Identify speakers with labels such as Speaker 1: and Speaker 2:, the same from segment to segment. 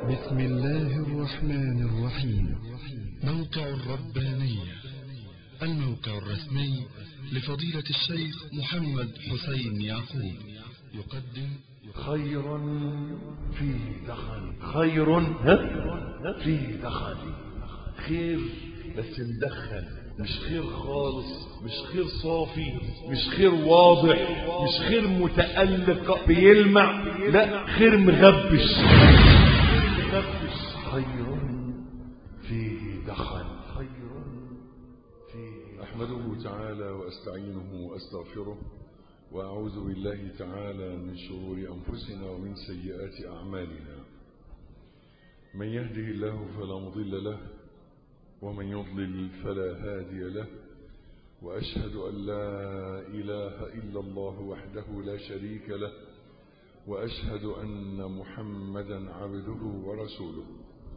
Speaker 1: بسم الله الرحمن الرحيم موقع الربانية الموقع الرسمي لفضيلة الشيخ محمد حسين يعقوب يقدم
Speaker 2: خير فيه دخل خير ها فيه دخل خير بس مدخل مش خير خالص مش خير صافي مش خير واضح مش خير متألق بيلمع لا خير مغبش مغبش خير فيه دخل خير فيه
Speaker 3: أحمده تعالى وأستعينه وأستغفره وأعوذ بالله تعالى من شرور أنفسنا ومن سيئات أعمالنا من يهده الله فلا مضل له ومن يضلل فلا هادي له وأشهد أن لا إله إلا الله وحده لا شريك له وأشهد أن محمدا عبده ورسوله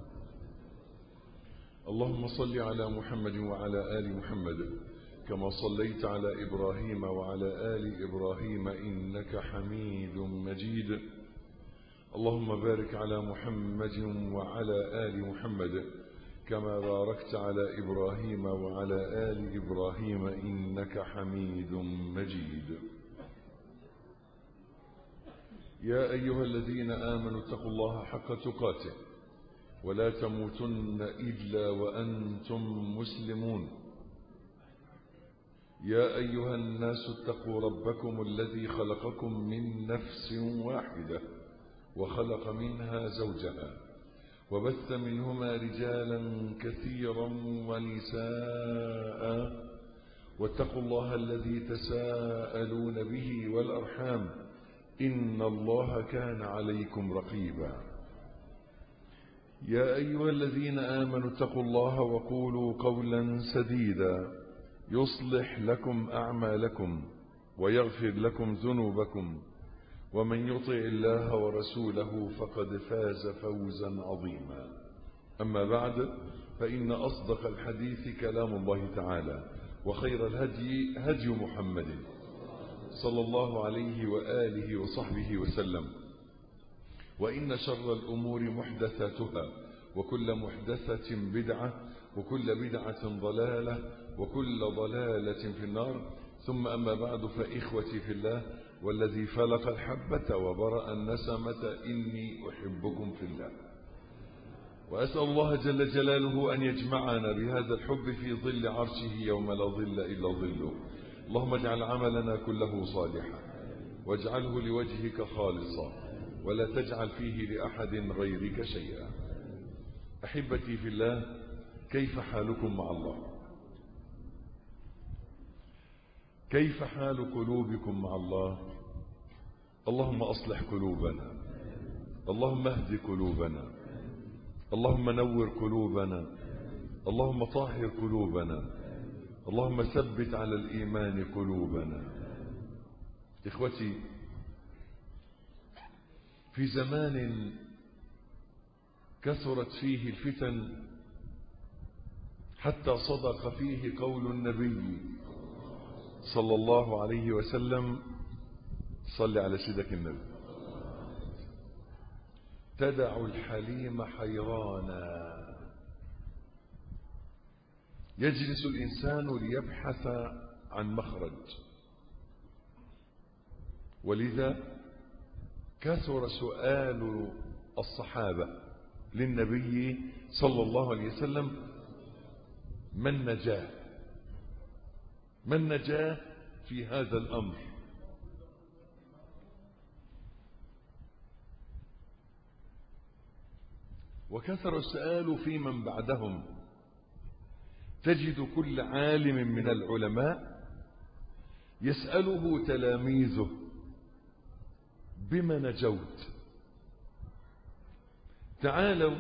Speaker 3: اللهم صل على محمد وعلى آل محمد كما صليت على إبراهيم وعلى آل إبراهيم إنك حميد مجيد اللهم بارك على محمد وعلى آل محمد كما باركت على إبراهيم وعلى آل إبراهيم إنك حميد مجيد يا أيها الذين آمنوا اتقوا الله حق تقاته ولا تموتن إلا وأنتم مسلمون يا أيها الناس اتقوا ربكم الذي خلقكم من نفس واحدة وخلق منها زوجها وبث منهما رجالا كثيرا ونساء واتقوا الله الذي تساءلون به والأرحام إن الله كان عليكم رقيبا يا أيها الذين آمنوا اتقوا الله وقولوا قولا سديدا يصلح لكم أعمالكم ويغفر لكم ذنوبكم ومن يطع الله ورسوله فقد فاز فوزا عظيما أما بعد فإن أصدق الحديث كلام الله تعالى وخير الهدي هدي محمد صلى الله عليه وآله وصحبه وسلم وإن شر الأمور محدثاتها وكل محدثة بدعة وكل بدعة ضلالة وكل ضلالة في النار ثم أما بعد فإخوتي في الله والذي فلق الحبة وبرأ النسمة إني أحبكم في الله وأسأل الله جل جلاله أن يجمعنا بهذا الحب في ظل عرشه يوم لا ظل إلا ظله اللهم اجعل عملنا كله صالحا واجعله لوجهك خالصا ولا تجعل فيه لأحد غيرك شيئا أحبتي في الله كيف حالكم مع الله كيف حال قلوبكم مع الله اللهم أصلح قلوبنا اللهم اهد قلوبنا اللهم نور قلوبنا اللهم طهر قلوبنا اللهم ثبت على الإيمان قلوبنا إخوتي في زمان كثرت فيه الفتن حتى صدق فيه قول النبي صلى الله عليه وسلم صل على سيدك النبي تدع الحليم حيرانا يجلس الإنسان ليبحث عن مخرج ولذا كثر سؤال الصحابة للنبي صلى الله عليه وسلم ما النجاه ما النجاه في هذا الأمر وكثر السؤال في من بعدهم تجد كل عالم من العلماء يسأله تلاميذه بما نجوت تعالوا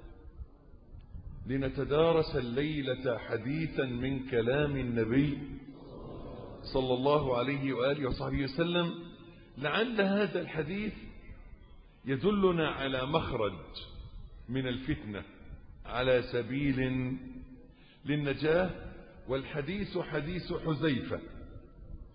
Speaker 3: لنتدارس الليلة حديثا من كلام النبي صلى الله عليه وآله وصحبه وسلم لعل هذا الحديث يدلنا على مخرج من الفتنة على سبيل للنجاة والحديث حديث حذيفة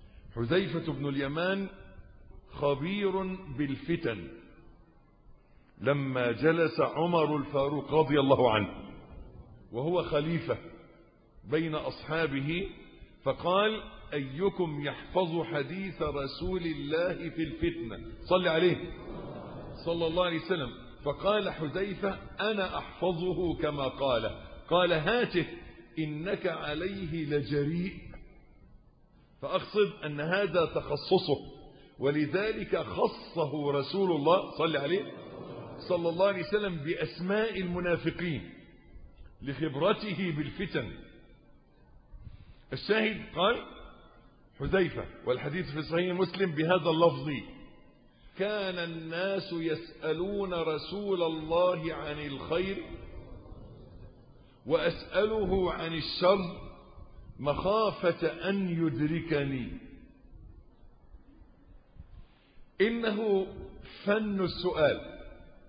Speaker 3: حذيفة بن اليمان خبير بالفتن لما جلس عمر الفاروق رضي الله عنه وهو خليفة بين أصحابه فقال أيكم يحفظ حديث رسول الله في الفتنة صل عليه صلى الله عليه وسلم فقال حذيفة أنا أحفظه كما قال قال هاته إنك عليه لجريء فأقصد أن هذا تخصصه ولذلك خصه رسول الله صلى عليه صلى الله عليه وسلم بأسماء المنافقين لخبرته بالفتن الشاهد قال حذيفة والحديث في صحيح مسلم بهذا اللفظ كان الناس يسألون رسول الله عن الخير وأسأله عن الشر مخافة أن يدركني إنه فن السؤال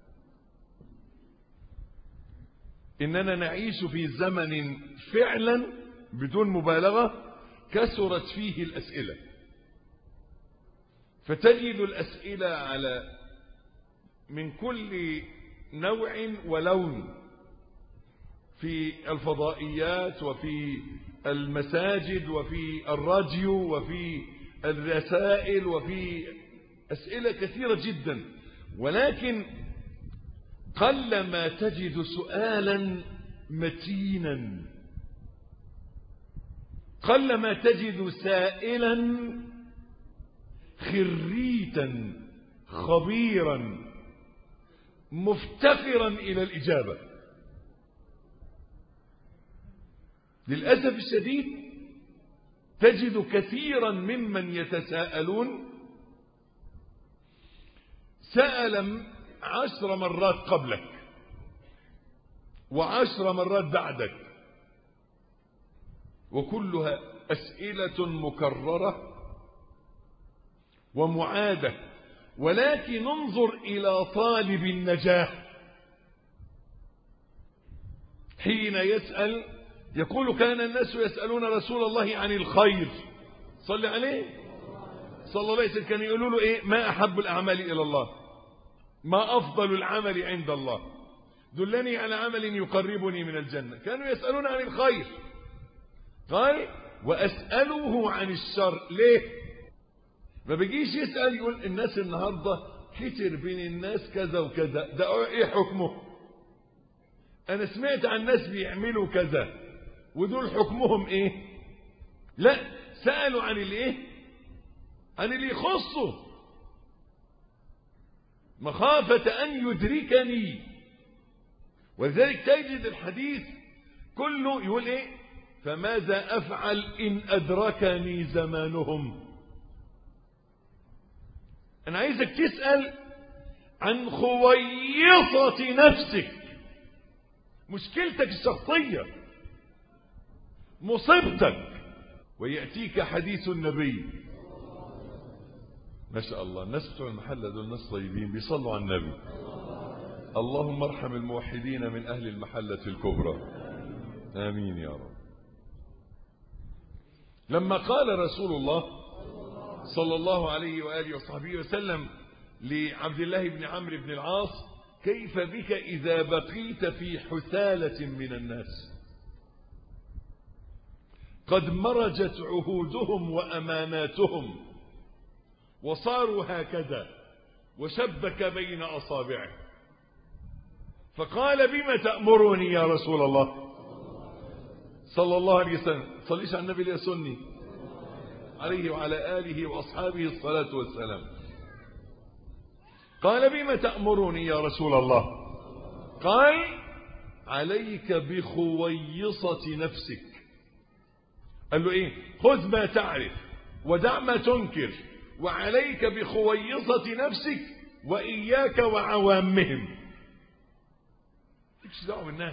Speaker 3: إننا نعيش في زمن فعلا بدون مبالغة كثرت فيه الأسئلة فتجد الأسئلة على من كل نوع ولون في الفضائيات وفي المساجد وفي الراديو وفي الرسائل وفي أسئلة كثيرة جدا ولكن قل ما تجد سؤالا متينا قل ما تجد سائلا خريتا خبيرا مفتقرا إلى الإجابة للأسف الشديد تجد كثيرا ممن يتساءلون سأل عشر مرات قبلك وعشر مرات بعدك وكلها أسئلة مكررة ومعادة ولكن انظر إلى طالب النجاح حين يسأل يقول كان الناس يسألون رسول الله عن الخير صلى عليه صلى الله عليه وسلم كان يقولوا له ايه ما احب الاعمال الى الله ما افضل العمل عند الله دلني على عمل يقربني من الجنة كانوا يسألون عن الخير قال واسأله عن الشر ليه ما بيجيش يسأل يقول الناس النهاردة كتر بين الناس كذا وكذا ده ايه حكمه انا سمعت عن ناس بيعملوا كذا ودول حكمهم ايه لا سألوا عن الايه عن اللي يخصه مخافة ان يدركني ولذلك تجد الحديث كله يقول ايه فماذا افعل ان ادركني زمانهم انا عايزك تسأل عن خويصة نفسك مشكلتك الشخصية مصيبتك ويأتيك حديث النبي ما شاء الله الناس بتوع المحلة دول ناس طيبين بيصلوا على النبي اللهم ارحم الموحدين من أهل المحلة الكبرى آمين يا رب لما قال رسول الله صلى الله عليه وآله وصحبه وسلم لعبد الله بن عمرو بن العاص كيف بك إذا بقيت في حثالة من الناس قد مرجت عهودهم وأماناتهم وصاروا هكذا وشبك بين أصابعه فقال بما تأمرني يا رسول الله صلى الله عليه وسلم صليش على النبي ليسني عليه وعلى آله وأصحابه الصلاة والسلام قال بما تأمرني يا رسول الله قال عليك بخويصة نفسك قال له ايه خذ ما تعرف ودع ما تنكر وعليك بخويصة نفسك وإياك وعوامهم مش دعوه بالناس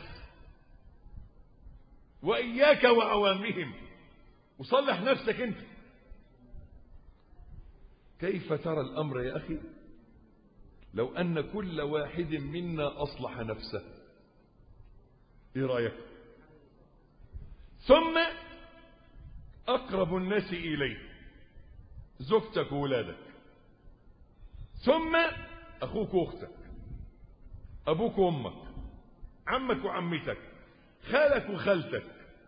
Speaker 3: وإياك وعوامهم وصلح نفسك انت كيف ترى الأمر يا أخي لو أن كل واحد منا أصلح نفسه إيه رأيك ثم أقرب الناس إليه زوجتك وولادك ثم أخوك وأختك ابوك وامك عمك وعمتك خالك وخالتك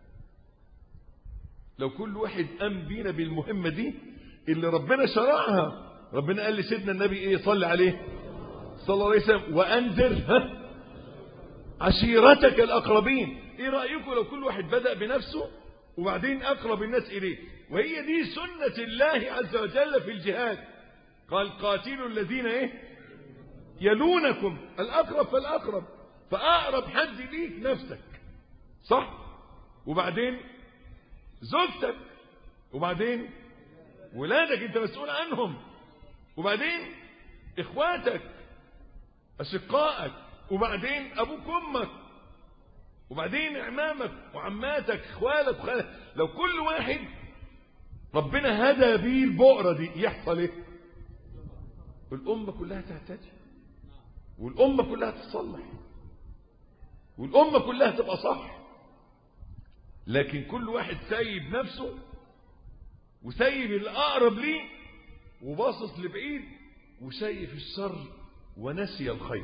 Speaker 3: لو كل واحد قام بينا بالمهمة دي اللي ربنا شرعها ربنا قال لسيدنا النبي ايه صلى عليه صلى الله عليه وسلم وانذر ها عشيرتك الاقربين ايه رايكم لو كل واحد بدا بنفسه وبعدين اقرب الناس اليه وهي دي سنه الله عز وجل في الجهاد قال قاتلوا الذين ايه يلونكم الاقرب فالاقرب فاقرب حد ليك نفسك صح وبعدين زوجتك وبعدين ولادك انت مسؤول عنهم وبعدين اخواتك اشقائك وبعدين ابوك وامك وبعدين اعمامك وعماتك اخوالك وخالك لو كل واحد ربنا هدى بيه البؤره دي يحصل ايه الامه كلها تهتدي والامه كلها تتصلح والامه كلها تبقى صح لكن كل واحد سايب نفسه وسايب الاقرب ليه وباصص لبعيد وشايف الشر ونسي الخير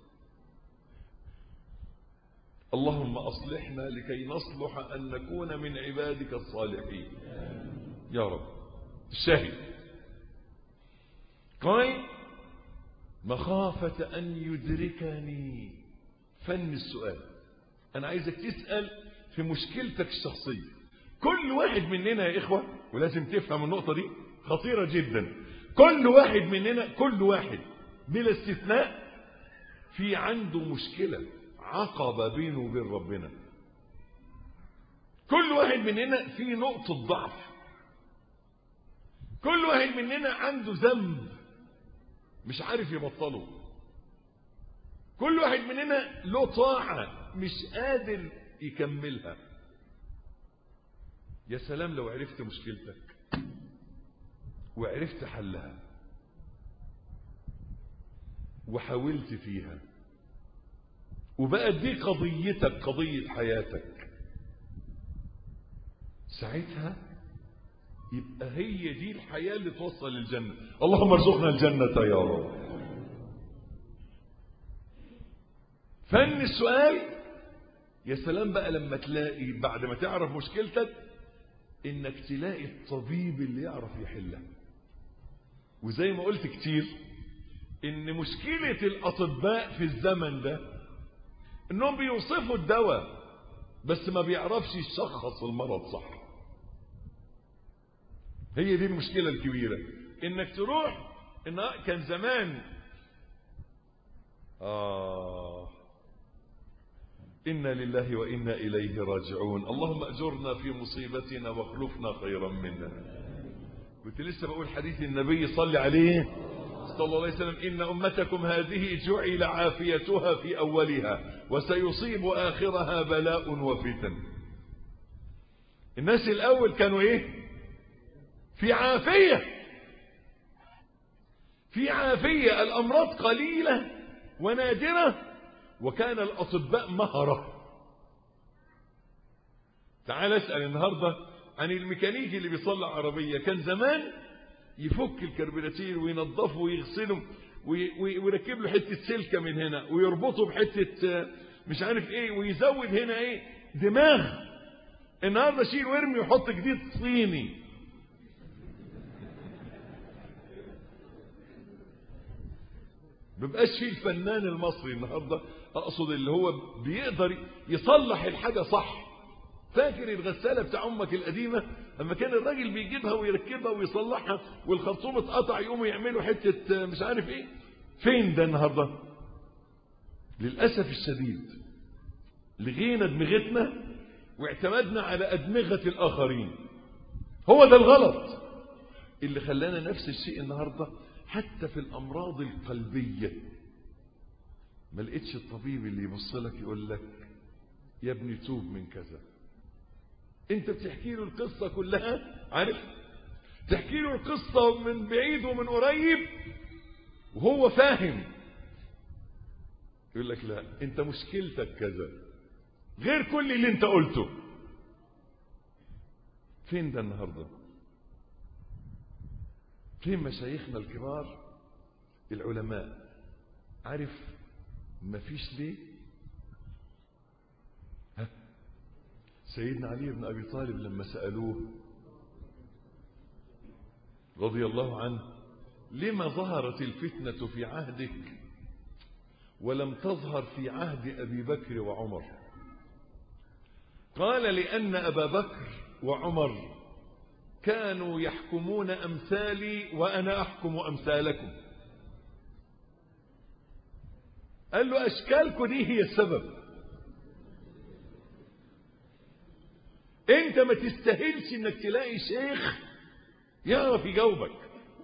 Speaker 3: اللهم أصلحنا لكي نصلح أن نكون من عبادك الصالحين يا رب الشاهد قال مخافة أن يدركني فن السؤال أنا عايزك تسأل في مشكلتك الشخصية كل واحد مننا يا إخوة ولازم تفهم النقطة دي خطيرة جدا كل واحد مننا كل واحد بلا استثناء في عنده مشكلة عقبة بينه وبين ربنا كل واحد مننا في نقطة ضعف كل واحد مننا عنده ذنب مش عارف يبطله كل واحد مننا له طاعة مش قادر يكملها يا سلام لو عرفت مشكلتك وعرفت حلها وحاولت فيها وبقت دي قضيتك قضية حياتك ساعتها يبقى هي دي الحياة اللي توصل للجنة اللهم ارزقنا الجنة يا رب فن السؤال يا سلام بقى لما تلاقي بعد ما تعرف مشكلتك انك تلاقي الطبيب اللي يعرف يحلها وزي ما قلت كتير ان مشكلة الاطباء في الزمن ده انهم بيوصفوا الدواء بس ما بيعرفش يشخص المرض صح هي دي المشكلة الكبيرة انك تروح ان كان زمان آه إنا لله وإنا إليه راجعون اللهم أجرنا في مصيبتنا واخلفنا خيرا منها كنت لسه بقول حديث النبي صلى عليه صلى الله عليه وسلم إن أمتكم هذه جعل عافيتها في أولها وسيصيب آخرها بلاء وفتن الناس الأول كانوا إيه في عافية في عافية الأمراض قليلة ونادرة وكان الأطباء مهرة تعال اسأل النهاردة عن الميكانيكي اللي بيصلح عربية كان زمان يفك الكربيراتير وينظفه ويغسله ويركب له حتة سلكة من هنا ويربطه بحتة مش عارف ايه ويزود هنا ايه دماغ النهاردة شيل وارمي ويحط جديد صيني بيبقاش فيه الفنان المصري النهارده اقصد اللي هو بيقدر يصلح الحاجه صح فاكر الغساله بتاع امك القديمه لما كان الراجل بيجيبها ويركبها ويصلحها والخرطوم اتقطع يقوموا يعملوا حته مش عارف ايه فين ده النهارده للاسف الشديد لغينا دماغتنا واعتمدنا على ادمغه الاخرين هو ده الغلط اللي خلانا نفس الشيء النهارده حتى في الامراض القلبيه ما لقيتش الطبيب اللي يبص لك يقول لك يا ابني توب من كذا انت بتحكي له القصه كلها عارف تحكي له القصه من بعيد ومن قريب وهو فاهم يقول لك لا انت مشكلتك كذا غير كل اللي انت قلته فين ده النهارده فين مشايخنا الكبار العلماء عارف
Speaker 2: مفيش ليه ها سيدنا علي بن أبي طالب لما سألوه رضي الله عنه لما ظهرت الفتنة في عهدك ولم تظهر في عهد أبي بكر وعمر قال لأن أبا بكر وعمر كانوا يحكمون أمثالي وأنا أحكم أمثالكم قال له أشكالكم دي هي السبب انت ما تستاهلش انك تلاقي شيخ يعرف يجاوبك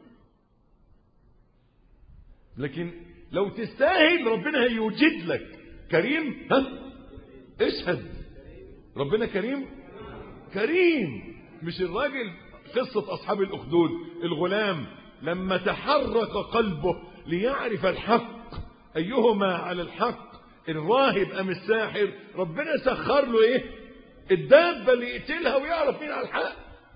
Speaker 2: لكن لو تستاهل ربنا هيوجد لك كريم ها اشهد ربنا كريم كريم مش الراجل قصة أصحاب الأخدود الغلام لما تحرك قلبه ليعرف الحق أيهما على الحق الراهب أم الساحر ربنا سخر له إيه الدابة اللي يقتلها ويعرف مين على الحق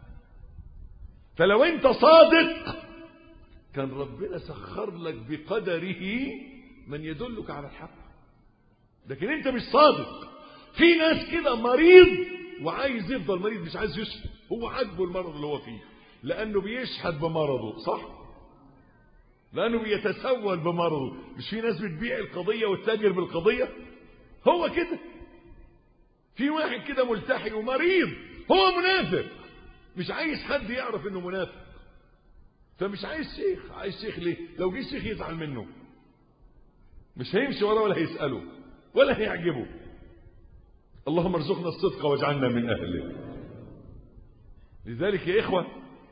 Speaker 2: فلو أنت صادق كان ربنا سخر لك بقدره من يدلك على الحق لكن أنت مش صادق في ناس كده مريض وعايز يفضل مريض مش عايز يشفى هو عاجبه المرض اللي هو فيه لأنه بيشحت بمرضه صح لأنه بيتسول بمرضه مش في ناس بتبيع القضية وتتاجر بالقضية هو كده في واحد كده ملتحي ومريض هو منافق مش عايز حد يعرف انه منافق فمش عايز شيخ عايز شيخ ليه لو جه شيخ يزعل منه مش هيمشي وراه ولا هيسأله ولا هيعجبه اللهم ارزقنا الصدق واجعلنا من أهله لذلك يا إخوة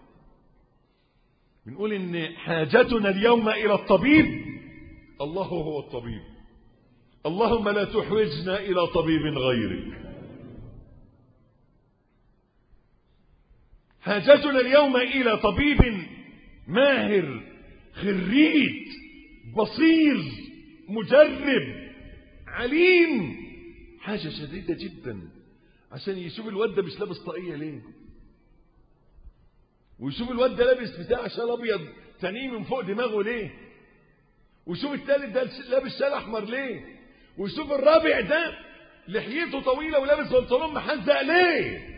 Speaker 2: بنقول إن حاجتنا اليوم إلى الطبيب الله هو الطبيب اللهم لا تحوجنا إلى طبيب غيرك حاجتنا اليوم إلى طبيب ماهر خريج بصير مجرب عليم حاجة شديدة جدا عشان يشوف الواد ده مش لابس طاقية ليه ويشوف الواد ده لابس بتاع شال ابيض تاني من فوق دماغه ليه ويشوف التالت ده لابس شال احمر ليه ويشوف الرابع ده لحيته طويلة ولابس بنطلون محزق ليه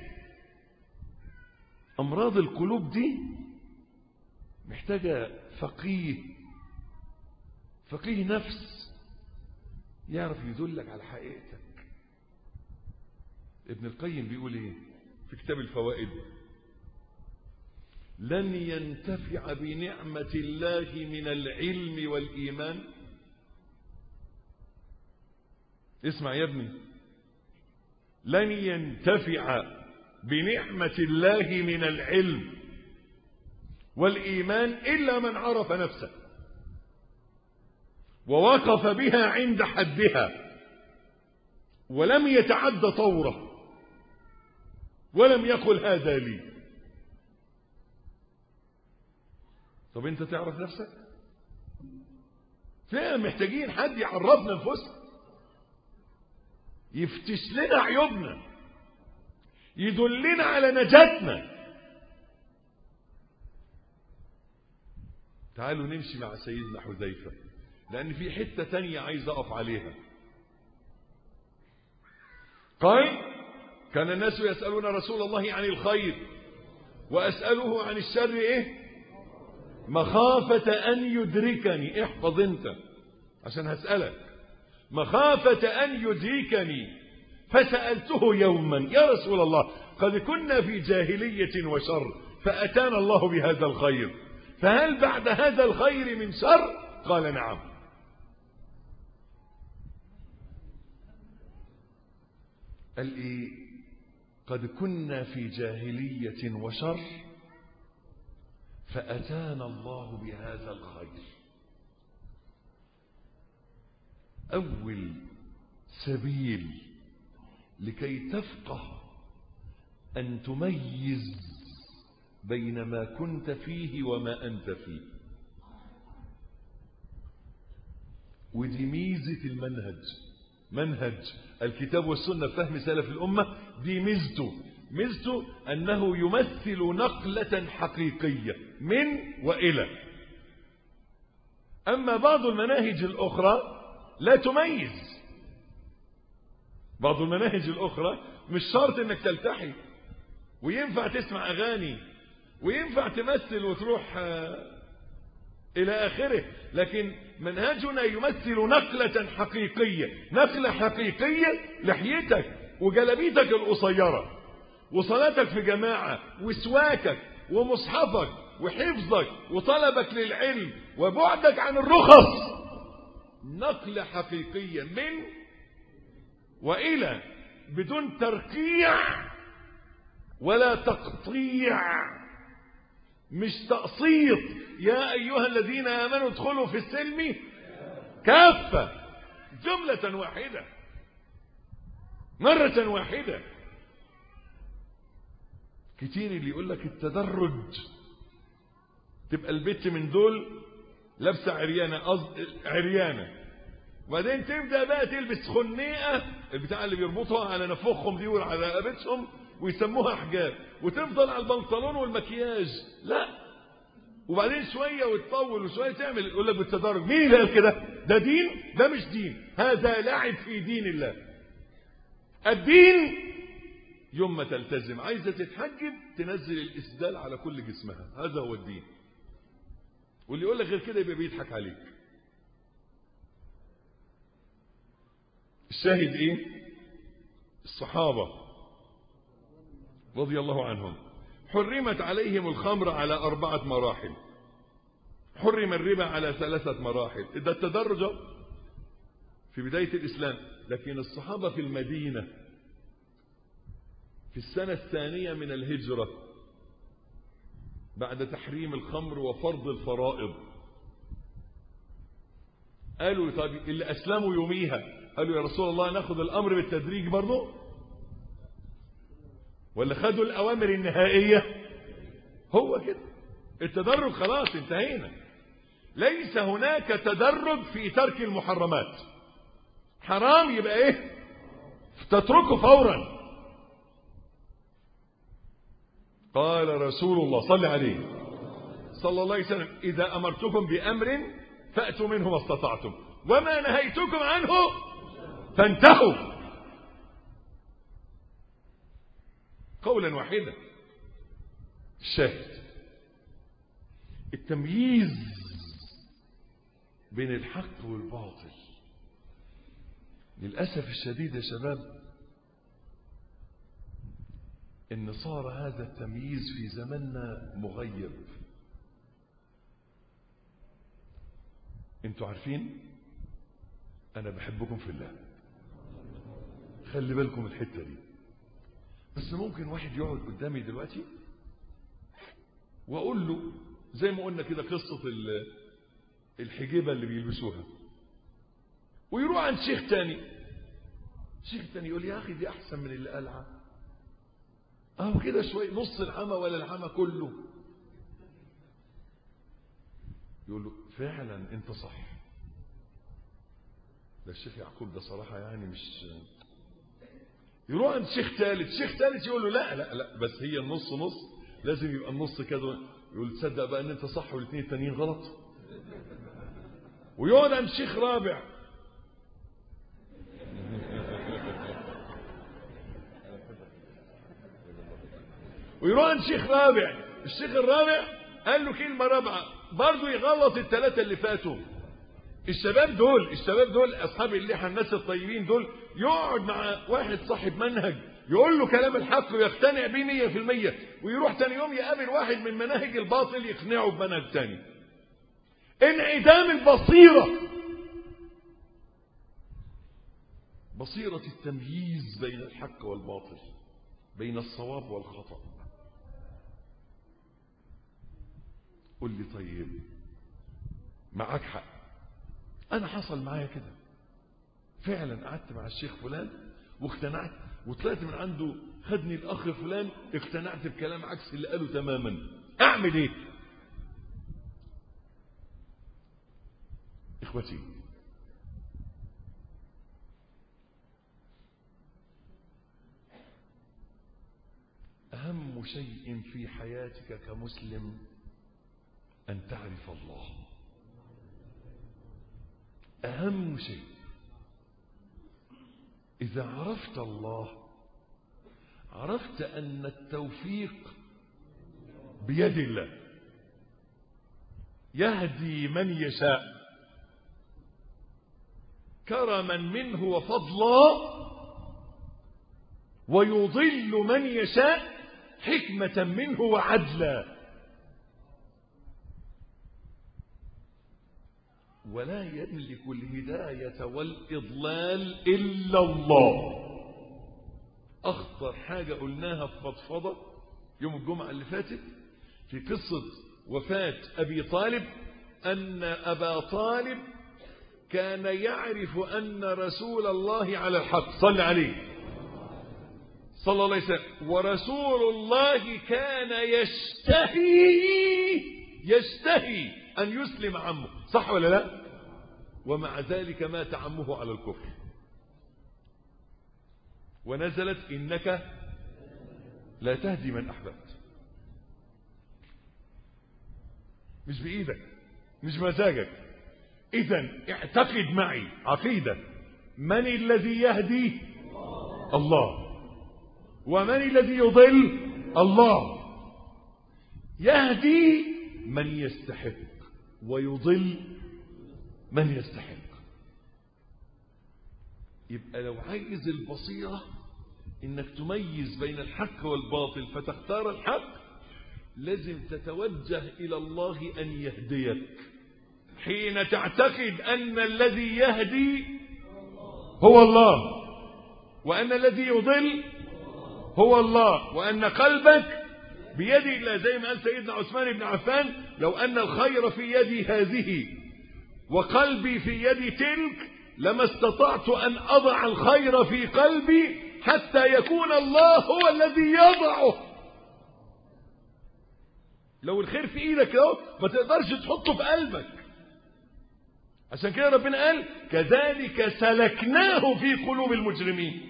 Speaker 2: امراض القلوب دي محتاجة فقيه فقيه نفس يعرف يدلك على حقيقتك ابن القيم بيقول ايه في كتاب الفوائد لن ينتفع بنعمة الله من العلم والإيمان اسمع يا ابني لن ينتفع بنعمة الله من العلم والإيمان إلا من عرف نفسه ووقف بها عند حدها ولم يتعد طوره ولم يقل هذا لي طب انت تعرف نفسك فعلا محتاجين حد يعرفنا نفسنا يفتش لنا عيوبنا يدلنا على نجاتنا تعالوا نمشي مع سيدنا حذيفة لأن في حتة تانية عايز أقف عليها قال كان الناس يسألون رسول الله عن الخير وأسأله عن الشر إيه مخافة أن يدركني احفظ أنت عشان هسألك مخافة أن يدركني فسألته يوما يا رسول الله قد كنا في جاهلية وشر فأتانا الله بهذا الخير فهل بعد هذا الخير من شر قال نعم قال إيه قد كنا في جاهلية وشر فأتانا الله بهذا الخير أول سبيل لكي تفقه أن تميز بين ما كنت فيه وما أنت فيه ودي ميزة المنهج منهج الكتاب والسنة فهم سلف الأمة دي ميزته ميزته أنه يمثل نقلة حقيقية من وإلى أما بعض المناهج الأخرى لا تميز بعض المناهج الأخرى مش شرط انك تلتحي وينفع تسمع أغاني وينفع تمثل وتروح إلى آخره لكن منهجنا يمثل نقلة حقيقية نقلة حقيقية لحيتك وجلبيتك القصيرة وصلاتك في جماعة وسواكك ومصحفك وحفظك وطلبك للعلم وبعدك عن الرخص نقلة حقيقية من وإلى بدون ترقيع ولا تقطيع مش تقسيط يا أيها الذين آمنوا ادخلوا في السلم كافة جملة واحدة مرة واحدة كتير اللي يقول لك التدرج تبقى البت من دول لابسه عريانه قصد عريانه وبعدين تبدا بقى تلبس خنيقه البتاع اللي بيربطها على نفوخهم دي وعلى رقبتهم ويسموها حجاب وتفضل على البنطلون والمكياج لا وبعدين شويه وتطول وشويه تعمل يقول لك بالتدرج مين اللي قال كده ده دين ده مش دين هذا لعب في دين الله الدين يوم ما تلتزم عايزه تتحجب تنزل الاسدال على كل جسمها هذا هو الدين واللي يقول لك غير كده يبقى بيضحك عليك الشاهد ايه الصحابة رضي الله عنهم حرمت عليهم الخمر على أربعة مراحل حرم الربا على ثلاثة مراحل ده التدرج في بداية الإسلام لكن الصحابة في المدينة في السنة الثانية من الهجرة بعد تحريم الخمر وفرض الفرائض قالوا طيب اللي أسلموا يوميها قالوا يا رسول الله ناخد الأمر بالتدريج برضه ولا خدوا الأوامر النهائية هو كده التدرج خلاص انتهينا ليس هناك تدرج في ترك المحرمات حرام يبقى ايه تتركه فورا قال رسول الله صلى عليه صلى الله عليه وسلم إذا أمرتكم بأمر فأتوا منه ما استطعتم وما نهيتكم عنه فانتهوا قولا واحدا الشاهد التمييز بين الحق والباطل للأسف الشديد يا شباب ان صار هذا التمييز في زماننا مغيب انتوا عارفين انا بحبكم في الله خلي بالكم الحتة دي بس ممكن واحد يقعد قدامي دلوقتي واقول له زي ما قلنا كده قصة الحجيبة اللي بيلبسوها ويروح عند شيخ تاني شيخ تاني يقول يا اخي دي احسن من اللي قالها اهو كده شوي نص العمى ولا العمى كله يقول له فعلا انت صح ده الشيخ يعقوب ده صراحة يعني مش يروح عند شيخ ثالث شيخ ثالث يقول له لا لا لا بس هي النص نص لازم يبقى النص كده يقول تصدق بقى ان انت صح والاثنين التانيين غلط ويقعد عند شيخ رابع ويروح عند شيخ رابع الشيخ الرابع قال له كلمة رابعة برضه يغلط الثلاثة اللي فاتوا الشباب دول الشباب دول أصحاب اللحى الناس الطيبين دول يقعد مع واحد صاحب منهج يقول له كلام الحق ويقتنع بيه مية في المية ويروح تاني يوم يقابل واحد من مناهج الباطل يقنعه بمنهج تاني انعدام البصيرة بصيرة التمييز بين الحق والباطل بين الصواب والخطأ قل لي طيب معاك حق انا حصل معايا كده فعلا قعدت مع الشيخ فلان واقتنعت وطلعت من عنده خدني الاخ فلان اقتنعت بكلام عكس اللي قاله تماما اعمل ايه اخوتي اهم شيء في حياتك كمسلم أن تعرف الله أهم شيء إذا عرفت الله عرفت أن التوفيق بيد الله يهدي من يشاء كرما منه وفضلا ويضل من يشاء حكمة منه وعدلا ولا يملك الهداية والإضلال إلا الله أخطر حاجة قلناها في فضفضة يوم الجمعة اللي فاتت في قصة وفاة أبي طالب أن أبا طالب كان يعرف أن رسول الله على الحق صلى عليه صلى الله عليه وسلم ورسول الله كان يشتهي يشتهي أن يسلم عمه صح ولا لا ومع ذلك مات عمه على الكفر ونزلت إنك لا تهدي من أحببت مش بإيدك مش مزاجك إذا اعتقد معي عقيدة من الذي يهدي الله ومن الذي يضل الله يهدي من يستحق ويضل من يستحق يبقى لو عايز البصيرة انك تميز بين الحق والباطل فتختار الحق لازم تتوجه الى الله ان يهديك حين تعتقد ان الذي يهدي هو الله وان الذي يضل هو الله وان قلبك بيد الله زي ما قال سيدنا عثمان بن عفان لو ان الخير في يدي هذه وقلبي في يد تلك لما استطعت أن أضع الخير في قلبي حتى يكون الله هو الذي يضعه لو الخير في ايدك اهو ما تقدرش تحطه في قلبك عشان كده ربنا قال كذلك سلكناه في قلوب المجرمين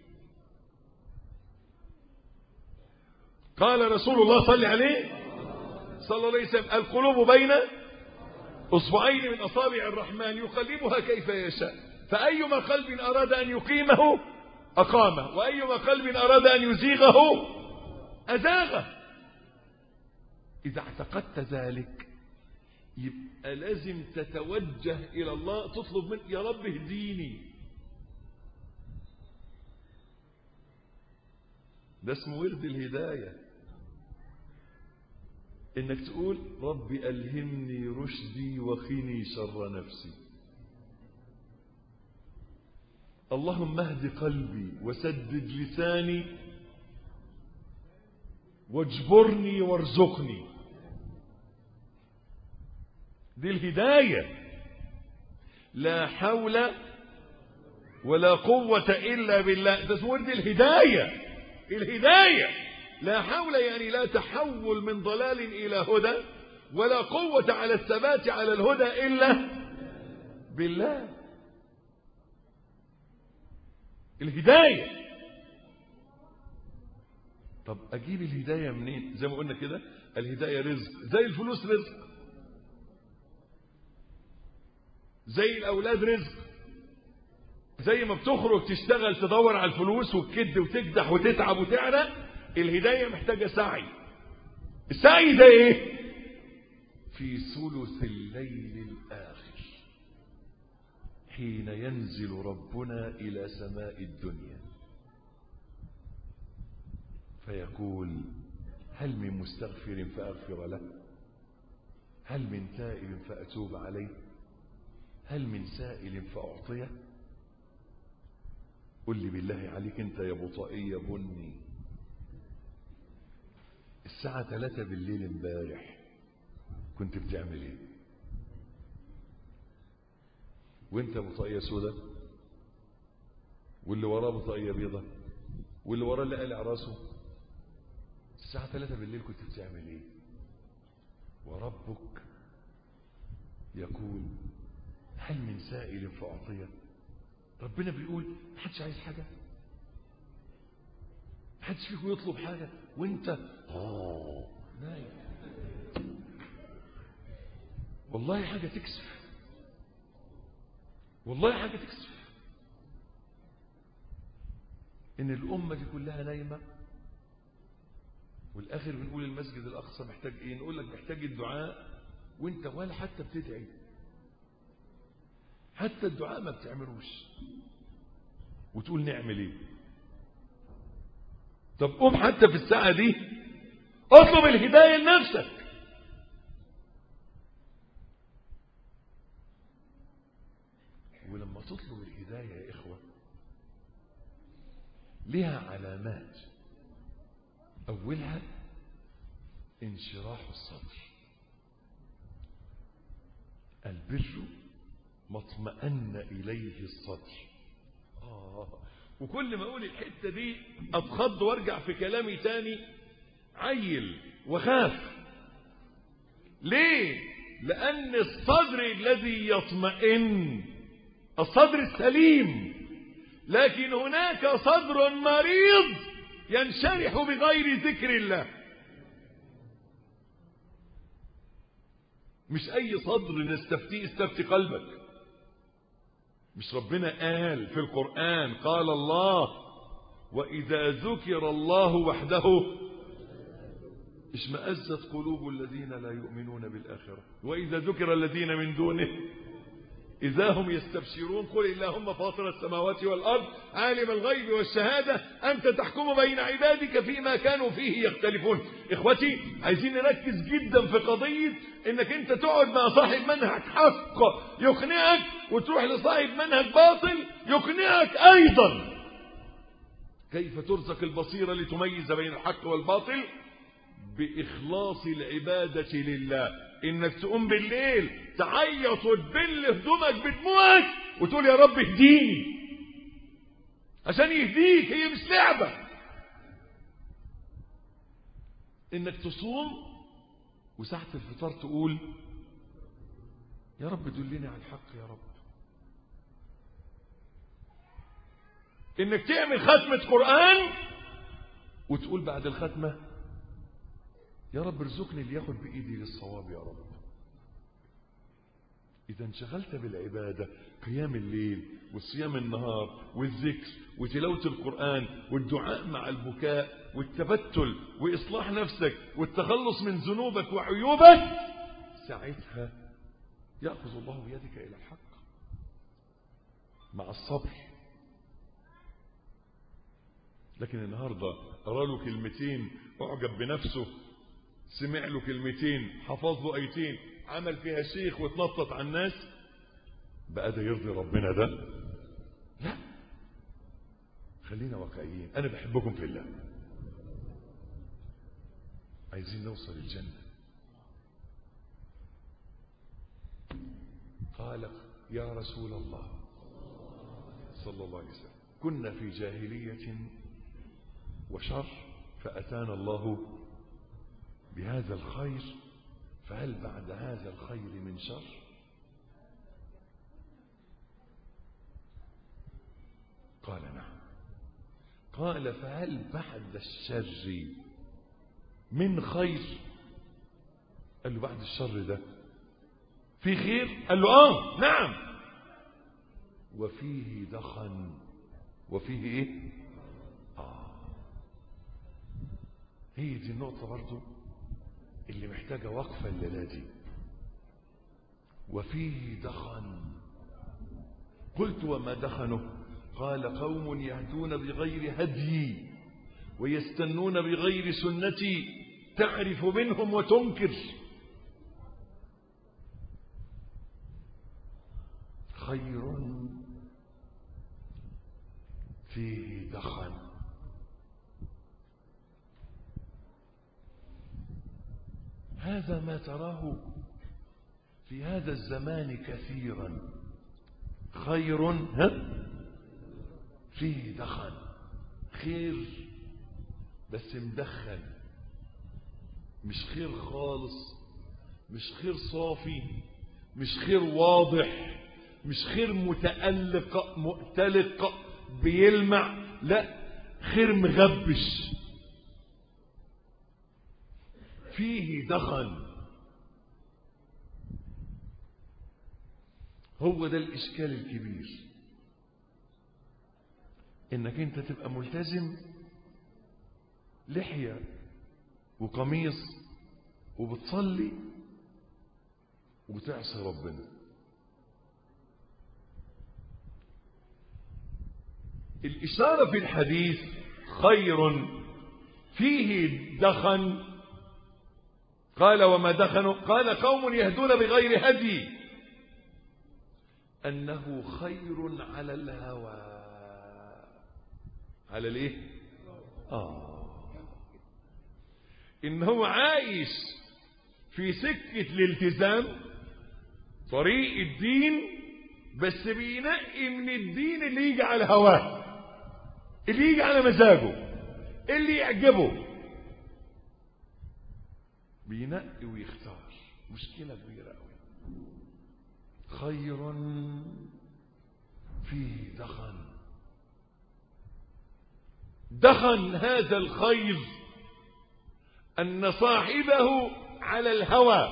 Speaker 2: قال رسول الله صلى عليه صلى الله عليه وسلم القلوب بين اصبعين من اصابع الرحمن يقلبها كيف يشاء فايما قلب اراد ان يقيمه اقامه وايما قلب اراد ان يزيغه ازاغه اذا اعتقدت ذلك يبقى لازم تتوجه الى الله تطلب منه يا رب اهديني ده اسمه ورد الهدايه انك تقول رب الهمني رشدي وقني شر نفسي اللهم اهد قلبي وسدد لساني واجبرني وارزقني دي الهدايه لا حول ولا قوه الا بالله ده اسمه ورد الهدايه الهدايه لا حول يعني لا تحول من ضلال إلى هدى ولا قوة على الثبات على الهدى إلا بالله الهداية طب أجيب الهداية منين زي ما قلنا كده الهداية رزق زي الفلوس رزق زي الأولاد رزق زي ما بتخرج تشتغل تدور على الفلوس وتكد وتكدح وتتعب وتعرق الهداية محتاجة سعي السعي ده ايه في ثلث الليل الآخر حين ينزل ربنا إلى سماء الدنيا فيقول هل من مستغفر فأغفر له هل من تائب فأتوب عليه هل من سائل فأعطيه قل لي بالله عليك انت يا بطائي يا بني الساعة 3 بالليل امبارح كنت بتعمل ايه وانت بطاقية سودة واللي وراه بطاقية بيضة واللي وراه اللي قلع راسه الساعة 3 بالليل كنت بتعمل ايه وربك يقول هل من سائل فأعطيه ربنا بيقول محدش عايز حاجة محدش فيكم يطلب حاجة وانت اه نايم والله حاجة تكسف والله حاجة تكسف ان الامه دي كلها نايمه والاخر بنقول المسجد الاقصى محتاج ايه نقول لك محتاج الدعاء وانت ولا حتى بتدعي حتى الدعاء ما بتعملوش وتقول نعمل ايه طب قوم حتى في الساعه دي اطلب الهدايه لنفسك ولما تطلب الهدايه يا اخوه لها علامات أولها انشراح الصدر البر ما اطمأن إليه الصدر آه. وكل ما أقول الحتة دي أتخض وارجع في كلامي تاني عيل وخاف ليه لأن الصدر الذي يطمئن الصدر السليم لكن هناك صدر مريض ينشرح بغير ذكر الله مش اي صدر نستفتيه استفتي قلبك مش ربنا قال في القرآن قال الله وإذا ذكر الله وحده اشمأزت قلوب الذين لا يؤمنون بالآخرة وإذا ذكر الذين من دونه إذا هم يستبشرون قل اللهم فاطر السماوات والأرض عالم الغيب والشهادة أنت تحكم بين عبادك فيما كانوا فيه يختلفون إخوتي عايزين نركز جدا في قضية إنك أنت تقعد مع صاحب منهج حق يقنعك وتروح لصاحب منهج باطل يقنعك أيضا كيف ترزق البصيرة لتميز بين الحق والباطل بإخلاص العبادة لله انك تقوم بالليل تعيط وتبل هدومك بدموعك وتقول يا رب اهديني عشان يهديك هي مش لعبة انك تصوم وساعة الفطار تقول يا رب دلني على الحق يا رب انك تعمل ختمة قرآن وتقول بعد الختمة يا رب ارزقني اللي ياخد بإيدي للصواب يا رب إذا انشغلت بالعبادة قيام الليل والصيام النهار والذكر وتلاوة القرآن والدعاء مع البكاء والتبتل وإصلاح نفسك والتخلص من ذنوبك وعيوبك ساعتها يأخذ الله بيدك إلى الحق مع الصبر لكن النهاردة أرى له كلمتين أعجب بنفسه سمع له كلمتين حفظ له ايتين عمل فيها شيخ واتنطط على الناس بقى ده يرضي ربنا ده لا خلينا واقعيين انا بحبكم في الله عايزين نوصل الجنة قال يا رسول الله صلى الله عليه وسلم كنا في جاهلية وشر فأتانا الله بهذا الخير فهل بعد هذا الخير من شر قال نعم قال فهل بعد الشر من خير قال له بعد الشر ده في خير قال له اه نعم وفيه دخن وفيه ايه اه هي دي النقطة برضو اللي محتاجة وقفة الليلة دي وفيه دخن قلت وما دخنه قال قوم يهدون بغير هدي ويستنون بغير سنتي تعرف منهم وتنكر خير فيه دخن هذا ما تراه في هذا الزمان كثيرا خير ها فيه دخن خير بس مدخن مش خير خالص مش خير صافي مش خير واضح مش خير متألق مؤتلق بيلمع لا خير مغبش فيه دخن هو ده الإشكال الكبير انك انت تبقى ملتزم لحية وقميص وبتصلي وبتعصي ربنا الإشارة في الحديث خير فيه دخن قال وما دخنوا قال قوم يهدون بغير هدي أنه خير على الهوى على الايه آه إن هو عايش في سكة الالتزام طريق الدين بس بينقي من الدين اللي يجي على هواه اللي يجي على مزاجه اللي يعجبه بينقي ويختار مشكلة كبيرة قوي خير فيه دخن دخن هذا الخير أن صاحبه على الهوى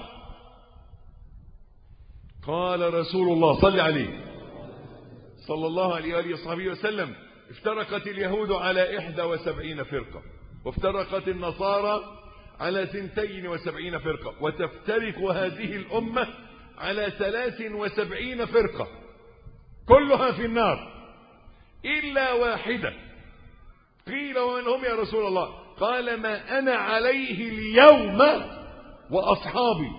Speaker 2: قال رسول الله صل عليه صلى الله عليه وآله وصحبه وسلم افترقت اليهود على إحدى وسبعين فرقة وافترقت النصارى على ثنتين وسبعين فرقة وتفترق هذه الأمة على ثلاث وسبعين فرقة كلها في النار إلا واحدة قيل ومن هم يا رسول الله قال ما أنا عليه اليوم وأصحابي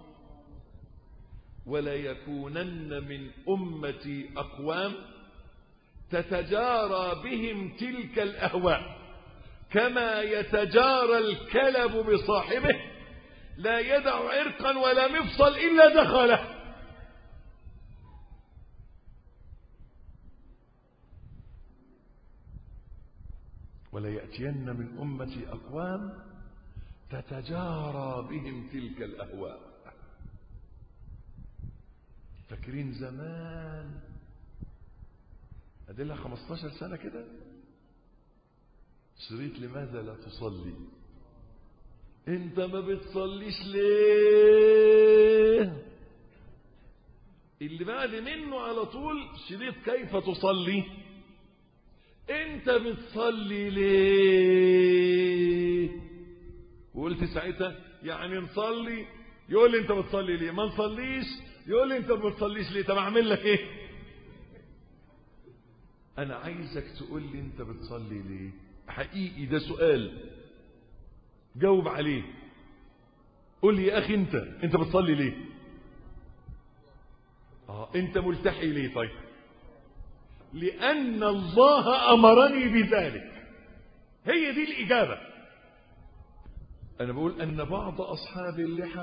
Speaker 2: ولا يكونن من أمتي أقوام تتجارى بهم تلك الأهواء كما يتجارى الكلب بصاحبه لا يدع عرقا ولا مفصل إلا دخله ولا يأتين من أمتي أقوام تتجارى بهم تلك الأهواء فاكرين زمان أدلها 15 سنة كده شريط لماذا لا تصلي انت ما بتصليش ليه اللي بعد منه على طول شريط كيف تصلي انت بتصلي ليه وقلت ساعتها يعني نصلي يقول لي انت بتصلي ليه ما نصليش يقول لي انت ما بتصليش ليه طب اعمل لك ايه انا عايزك تقول لي انت بتصلي ليه حقيقي ده سؤال جاوب عليه قول لي يا اخي انت انت بتصلي ليه اه انت ملتحي ليه طيب لان الله امرني بذلك هي دي الاجابه انا بقول ان بعض اصحاب اللحى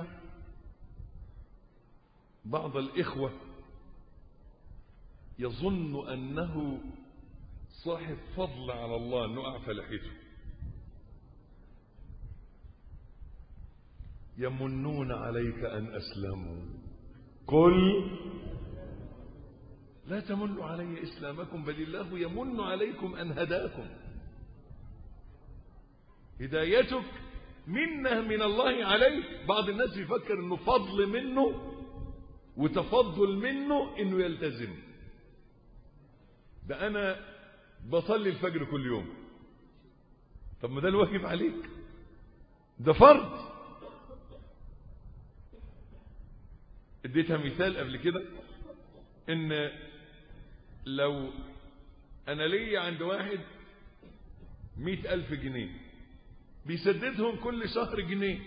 Speaker 2: بعض الاخوه يظن انه صاحب فضل على الله انه اعفى لحيته يمنون عليك ان اسلموا قل لا تمنوا علي اسلامكم بل الله يمن عليكم ان هداكم هدايتك منه من الله عليك بعض الناس يفكر انه فضل منه وتفضل منه انه يلتزم ده انا بصلي الفجر كل يوم طب ما ده الواجب عليك ده فرض اديتها مثال قبل كده ان لو انا ليا عند واحد مئة الف جنيه بيسددهم كل شهر جنيه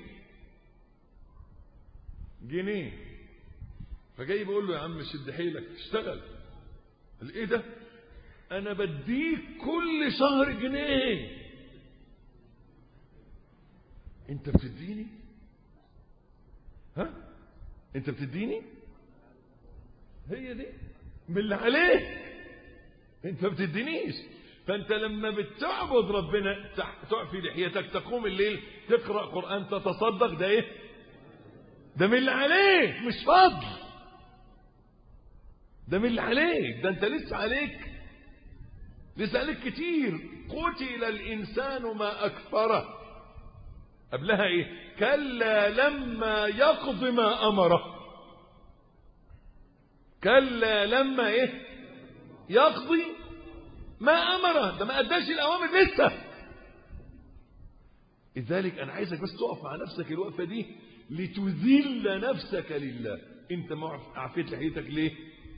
Speaker 2: جنيه فجاي بقول له يا عم شد حيلك اشتغل قال ايه ده انا بديك كل شهر جنيه انت بتديني ها انت بتديني هي دي من اللي عليك انت ما بتدينيش فانت لما بتعبد ربنا تعفي لحيتك تقوم الليل تقرا قران تتصدق ده ايه ده من اللي عليك مش فضل ده من اللي عليك ده انت لسه عليك لسه عليك كتير قتل الانسان ما اكفره قبلها ايه كلا لما يقض ما امره كلا لما ايه يقضي ما أمره ده ما أداش الأوامر لسه لذلك أنا عايزك بس تقف مع نفسك الوقفة دي لتذل نفسك لله أنت ما عفيت لحيتك ليه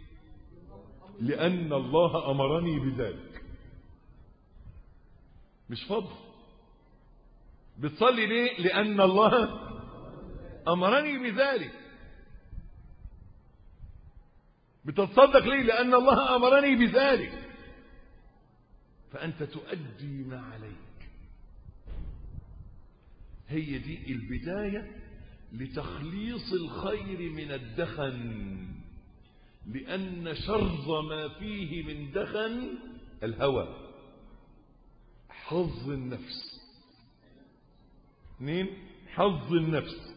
Speaker 2: لأن الله أمرني بذلك مش فضل بتصلي ليه لأن الله أمرني بذلك بتتصدق ليه لأن الله أمرني بذلك فأنت تؤدي ما عليك هي دي البداية لتخليص الخير من الدخن لأن شر ما فيه من دخن الهوى حظ النفس اثنين حظ النفس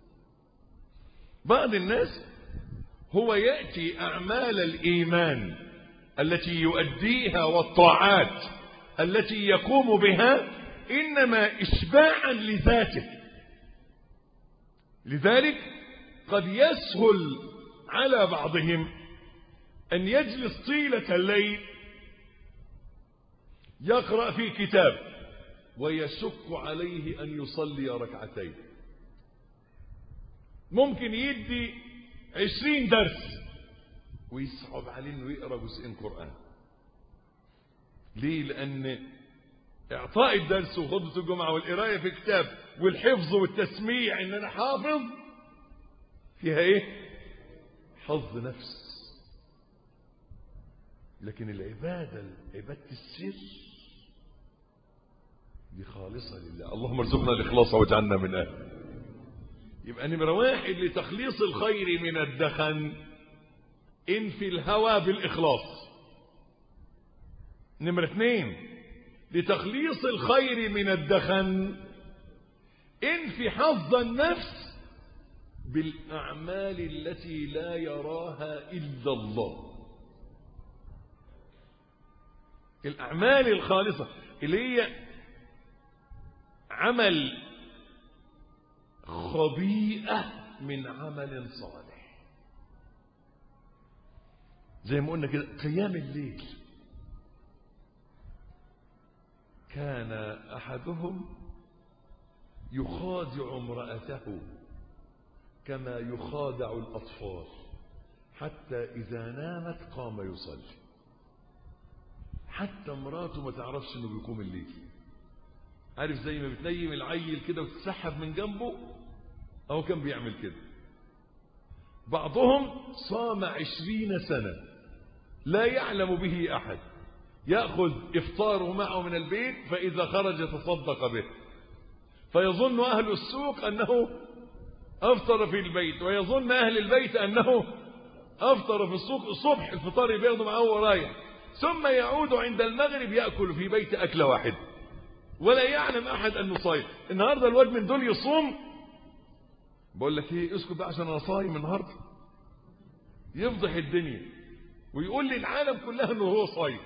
Speaker 2: بعض الناس هو يأتي أعمال الإيمان التي يؤديها والطاعات التي يقوم بها إنما إشباعا لذاته لذلك قد يسهل على بعضهم أن يجلس طيلة الليل يقرأ في كتاب ويشق عليه أن يصلي ركعتين ممكن يدي عشرين درس ويصعب عليه انه يقرا جزئين قران ليه لان اعطاء الدرس وخطبه الجمعه والقرايه في كتاب والحفظ والتسميع ان انا حافظ فيها ايه حظ نفس لكن العباده عباده السر دي خالصه لله اللهم ارزقنا الاخلاص واجعلنا من اهله يبقى نمرة واحد لتخليص الخير من الدخن انفي الهوى بالإخلاص نمرة اثنين لتخليص الخير من الدخن انفي حظ النفس بالأعمال التي لا يراها إلا الله الأعمال الخالصة اللي هي عمل خبيئة من عمل صالح زي ما قلنا كده قيام الليل كان أحدهم يخادع امرأته كما يخادع الأطفال حتى إذا نامت قام يصلي حتى مراته ما تعرفش انه بيقوم الليل عارف زي ما بتنيم العيل كده وتسحب من جنبه أو كان بيعمل كده بعضهم صام عشرين سنة لا يعلم به أحد يأخذ إفطاره معه من البيت فإذا خرج يتصدق به فيظن أهل السوق أنه أفطر في البيت ويظن أهل البيت أنه أفطر في السوق الصبح الفطار بياخده معه ورايح ثم يعود عند المغرب يأكل في بيت أكلة واحدة ولا يعلم أحد أنه صايم النهاردة الواد من دول يصوم بقول لك ايه اسكت بقى عشان انا صايم النهارده يفضح الدنيا ويقول للعالم كلها انه هو صايم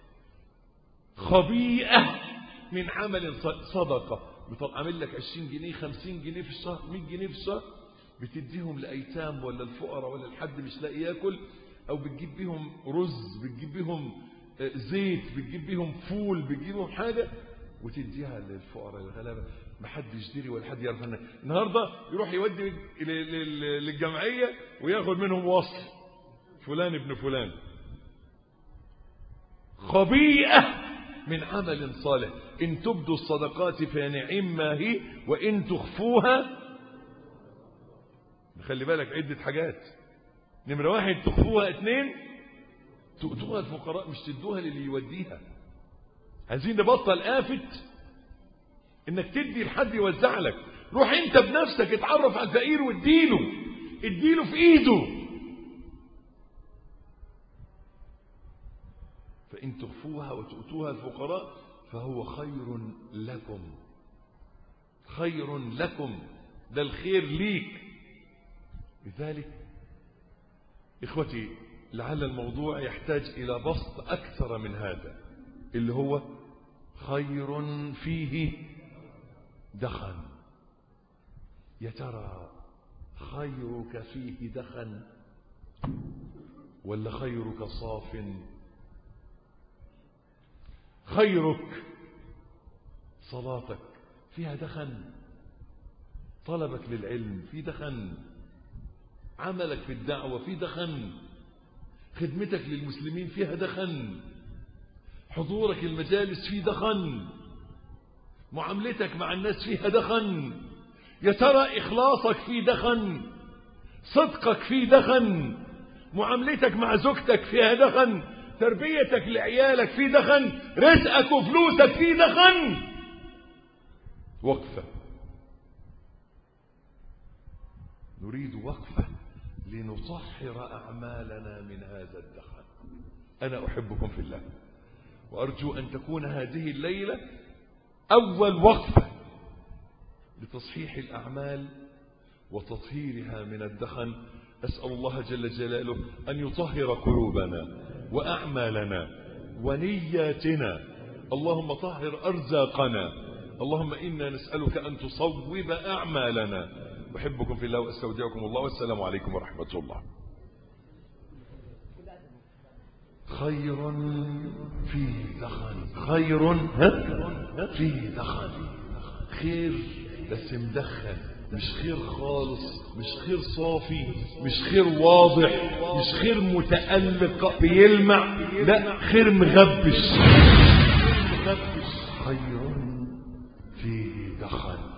Speaker 2: خبيئه من عمل صدقه عامل لك 20 جنيه 50 جنيه في الشهر 100 جنيه في الشهر بتديهم لايتام ولا الفقراء ولا الحد مش لاقي ياكل او بتجيب بيهم رز بتجيب بيهم زيت بتجيب بيهم فول بتجيب بيهم حاجه وتديها للفقراء الغلابه ما حد يشتري ولا حد يعرف عنها النهارده يروح يودي للجمعيه وياخد منهم وصف فلان ابن فلان خبيئه من عمل صالح ان تبدوا الصدقات فنعم ما هي وان تخفوها خلي بالك عده حاجات نمره واحد تخفوها اثنين تؤتوها الفقراء مش تدوها للي يوديها عايزين نبطل آفت انك تدي لحد يوزع لك روح انت بنفسك اتعرف على الفقير واديله اديله في ايده فان تخفوها وتؤتوها الفقراء فهو خير لكم خير لكم ده الخير ليك لذلك اخوتي لعل الموضوع يحتاج الى بسط اكثر من هذا اللي هو خير فيه دخن يا ترى خيرك فيه دخن ولا خيرك صاف خيرك صلاتك فيها دخن طلبك للعلم في دخن عملك في الدعوة في دخن خدمتك للمسلمين فيها دخن حضورك المجالس فيه دخن معاملتك مع الناس فيها دخن يا ترى إخلاصك فيه دخن صدقك فيه دخن معاملتك مع زوجتك فيها دخن تربيتك لعيالك فيه دخن رزقك وفلوسك فيه دخن وقفة نريد وقفة لنطهر أعمالنا من هذا الدخن أنا أحبكم في الله وأرجو أن تكون هذه الليلة أول وقفة لتصحيح الأعمال وتطهيرها من الدخن أسأل الله جل جلاله أن يطهر قلوبنا وأعمالنا ونياتنا اللهم طهر أرزاقنا اللهم إنا نسألك أن تصوب أعمالنا أحبكم في الله وأستودعكم الله والسلام عليكم ورحمة الله خير فيه دخن خير ها؟ فيه دخن خير بس مدخن مش خير خالص مش خير صافي مش خير واضح مش خير متألق بيلمع لا خير مغبش خير فيه دخن